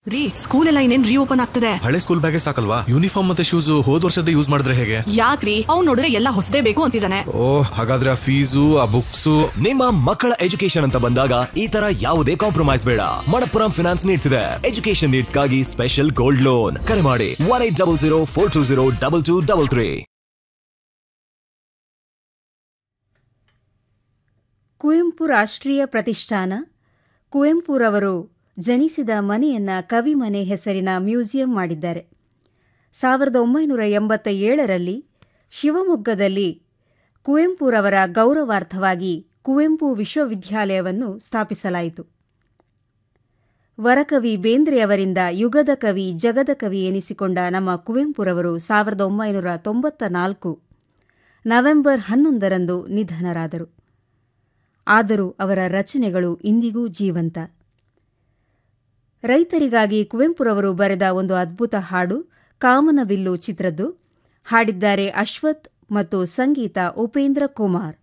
ರೀ ಸ್ಕೂಲ್ ಎಲ್ಲ ಇನ್ನೇನ್ ರೀಓಪನ್ ಆಗ್ತದೆ ಹಳೆ ಸ್ಕೂಲ್ ಬ್ಯಾಗೇ ಸಾಕಲ್ವಾ ಯೂನಿಫಾರ್ಮ್ ಮತ್ತೆ ಶೂಸ್ ಹೋದ್ ವರ್ಷದ ಯೂಸ್ ಮಾಡಿದ್ರೆ ಹೇಗೆ ಯಾಕ್ರಿ ಅವ್ನ್ ನೋಡಿದ್ರೆ ಎಲ್ಲ ಹೊಸದೇ ಬೇಕು ಅಂತಿದ್ದಾನೆ ಓ ಹಾಗಾದ್ರೆ ಆ ಫೀಸು ಆ ಬುಕ್ಸು ನಿಮ್ಮ ಮಕ್ಕಳ ಎಜುಕೇಶನ್ ಅಂತ ಬಂದಾಗ ಈ ತರ ಯಾವುದೇ ಕಾಂಪ್ರಮೈಸ್ ಬೇಡ ಮಣಪ್ಪುರಂ ಫಿನಾನ್ಸ್ ನೀಡ್ತಿದೆ ಎಜುಕೇಶನ್ ನೀಡ್ಸ್ಗಾಗಿ ಸ್ಪೆಷಲ್ ಗೋಲ್ಡ್ ಲೋನ್ ಕರೆ ಮಾಡಿ one eight double zero four two zero double two double three Kuvempu ರಾಷ್ಟ್ರೀಯ ಪ್ರತಿಷ್ಠಾನ ಕುವೆಂಪುರವರು ಜನಿಸಿದ ಮನೆಯನ್ನ ಕವಿಮನೆ ಹೆಸರಿನ ಮ್ಯೂಸಿಯಂ ಮಾಡಿದ್ದಾರೆ ಸಾವಿರದ ಒಂಬೈನೂರ ಎಂಬತ್ತ ಏಳರಲ್ಲಿ ಶಿವಮೊಗ್ಗದಲ್ಲಿ ಕುವೆಂಪುರವರ ಗೌರವಾರ್ಥವಾಗಿ ಕುವೆಂಪು ವಿಶ್ವವಿದ್ಯಾಲಯವನ್ನು ಸ್ಥಾಪಿಸಲಾಯಿತು ವರಕವಿ ಬೇಂದ್ರೆಯವರಿಂದ ಯುಗದ ಕವಿ ಜಗದ ಕವಿ ಎನಿಸಿಕೊಂಡ ನಮ್ಮ ಕುವೆಂಪುರವರು ಸಾವಿರದ ಒಂಬೈನೂರ ತೊಂಬತ್ತ ನಾಲ್ಕು ನವೆಂಬರ್ ಹನ್ನೊಂದರಂದು ನಿಧನರಾದರು ಆದರೂ ಅವರ ರಚನೆಗಳು ಇಂದಿಗೂ ಜೀವಂತ ರೈತರಿಗಾಗಿ ಕುವೆಂಪುರವರು ಬರೆದ ಒಂದು ಅದ್ಭುತ ಹಾಡು ಕಾಮನಬಿಲ್ಲು ಚಿತ್ರದ್ದು ಹಾಡಿದ್ದಾರೆ ಅಶ್ವಥ್ ಮತ್ತು ಸಂಗೀತ ಉಪೇಂದ್ರ ಕುಮಾರ್